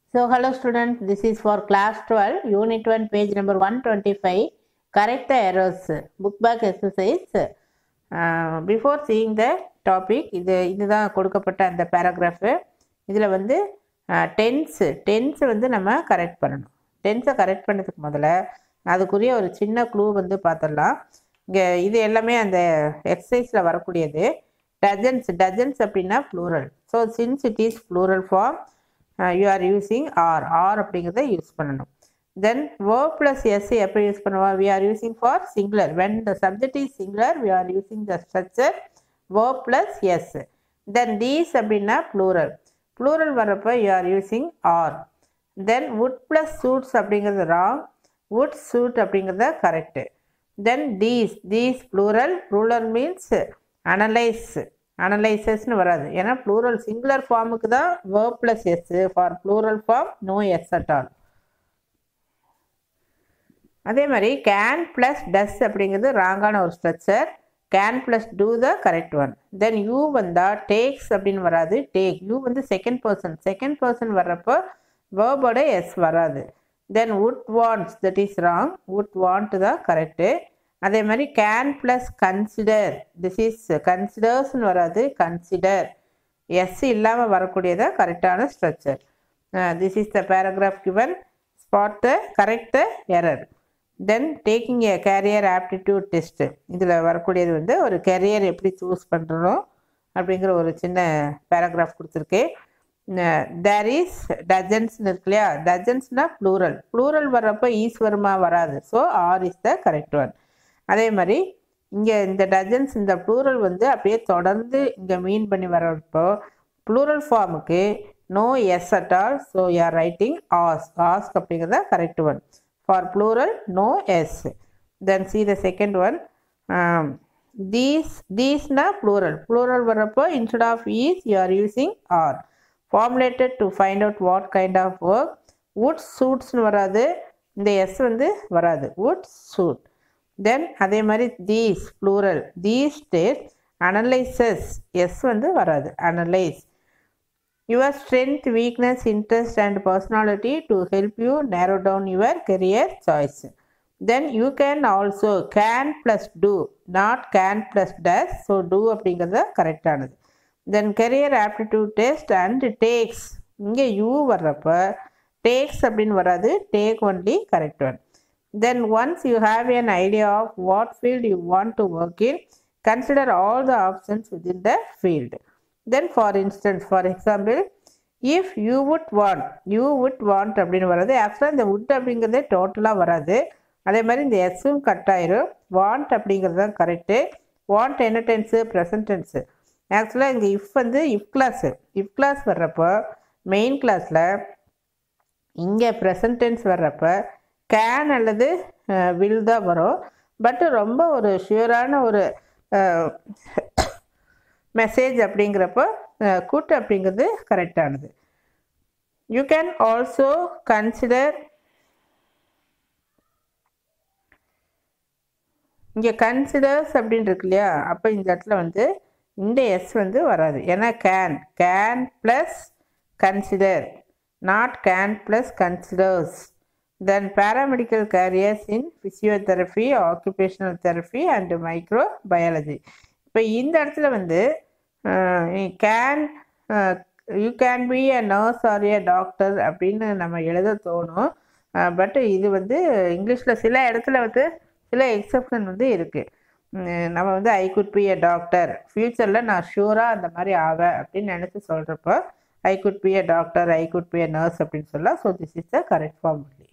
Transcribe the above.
So, hello students, this is for class 12, unit 1, page number 125. Correct the errors, book back exercise. Uh, before seeing the topic, இது இதுதான் கொடுக்கப்பட்ட அந்த paragraph இதில் வந்து tens டென்ஸை வந்து நம்ம கரெக்ட் பண்ணணும் டென்ஸை கரெக்ட் பண்ணதுக்கு முதல்ல அதுக்குரிய ஒரு சின்ன க்ளூ வந்து பார்த்துடலாம் இங்கே இது எல்லாமே அந்த எக்ஸசைஸில் வரக்கூடியது டஜன்ஸ் டஜன்ஸ் அப்படின்னா plural so since it is plural form you are using are are அப்படிங்கிறத யூஸ் பண்ணணும் தென் ஓ ப்ளஸ் எஸ் எப்போ யூஸ் பண்ணுவோம் we are using for singular when the subject is singular we are using the structure O plus S then these அப்படின்னா plural plural வரப்போ you are using are then would plus suits அப்படிங்கிறது wrong would suit அப்படிங்கிறத correct then these these plural plural means analyse அனலைசஸ்னு வராது ஏன்னா plural singular ஃபார்முக்கு தான் verb plus S for plural form no S at all அதே மாதிரி can plus does அப்படிங்கிறது ராங்கான ஒரு structure can plus do the correct one then you வந்தால் டேக்ஸ் அப்படின்னு வராது டேக் யூ வந்து செகண்ட் பர்சன் செகண்ட் பர்சன் வர்றப்போ வேர்போட எஸ் வராது then would wants that is wrong would want தான் கரெக்டு அதே மாதிரி can plus consider this is கன்சிடர்ஸ்னு வராது கன்சிடர் எஸ் இல்லாமல் வரக்கூடியதாக கரெக்டான structure this is the paragraph given spot the correct the error then taking a career aptitude test இதில் வரக்கூடியது வந்து ஒரு கெரியர் எப்படி சூஸ் பண்ணுறோம் அப்படிங்கிற ஒரு சின்ன பேராகிராஃப் கொடுத்துருக்கேன் தேர் இஸ் டஜன்ஸ்னு இருக்கு இல்லையா டஜன்ஸ்னால் ப்ளூரல் ப்ளூரல் வர்றப்போ ஈஸ்வரமா வராது so are is the correct one அதே மாதிரி இங்கே இந்த டஜன்ஸ் இந்த ப்ளூரல் வந்து அப்படியே தொடர்ந்து இங்கே மீன் பண்ணி வரப்போ ப்ளூரல் ஃபார்முக்கு no S at all so your writing ask ask அப்படிங்கிறத correct one for plural no S then see the second one these தீஸ்னா ப்ளூரல் ப்ளூரல் வரப்போ instead of is you are using are formulated to find out what kind of work would சூட்ஸ்னு வராது இந்த S வந்து வராது would suit then அதே மாதிரி these plural these days analyses S வந்து வராது analyse your strength weakness interest and personality to help you narrow down your career choice then you can also can plus do not can plus does so do அப்படிங்கிறது கரெக்டானது then career aptitude test and takes இங்கே you வர்றப்போ takes அப்படின்னு வராது take only correct one then once you have an idea of what field you want to work in consider all the options within the field then for instance for example if you would want you would want அப்படின்னு வராது ஆக்சுவலாக இந்த would அப்படிங்கிறதே டோட்டலாக வராது அதே மாதிரி இந்த எஸ்ஸும் கட் ஆயிரும் வாண்ட் அப்படிங்கிறது தான் கரெக்டு வாண்ட் என்ன டென்ஸு ப்ரெசன்ட் டென்ஸு ஆக்சுவலாக இங்கே இஃப் வந்து இஃப் கிளாஸு இஃப் கிளாஸ் வர்றப்போ மெயின் கிளாஸில் இங்கே ப்ரெசன்ட் டென்ஸ் வர்றப்போ கேன் அல்லது வில் தான் வரும் பட் ரொம்ப ஒரு ஷியூரான ஒரு மெசேஜ் அப்படிங்கிறப்போ குட் அப்படிங்கிறது கரெக்டானது யூ கேன் ஆல்சோ கன்சிடர் இங்கே கன்சிடர்ஸ் அப்படின்னு இருக்கு இல்லையா அப்போ இந்த இடத்துல வந்து இந்த எஸ் வந்து வராது ஏன்னா can can plus consider not can plus considers then paramedical careers in physiotherapy, occupational therapy and microbiology. இப்போ இந்த இடத்துல வந்து can you can be a nurse or a doctor அப்படின்னு நம்ம எழுத தோணும் பட் இது வந்து இங்கிலீஷில் சில இடத்துல வந்து சில எக்ஸப்ஷன் வந்து இருக்குது நம்ம வந்து I could be a doctor ஃப்யூச்சரில் நான் ஷூராக அந்த மாதிரி ஆவேன் அப்படின்னு நினச்சி சொல்கிறப்போ I could be a doctor I could be a nurse அப்படின்னு சொல்லலாம் so this is the correct form only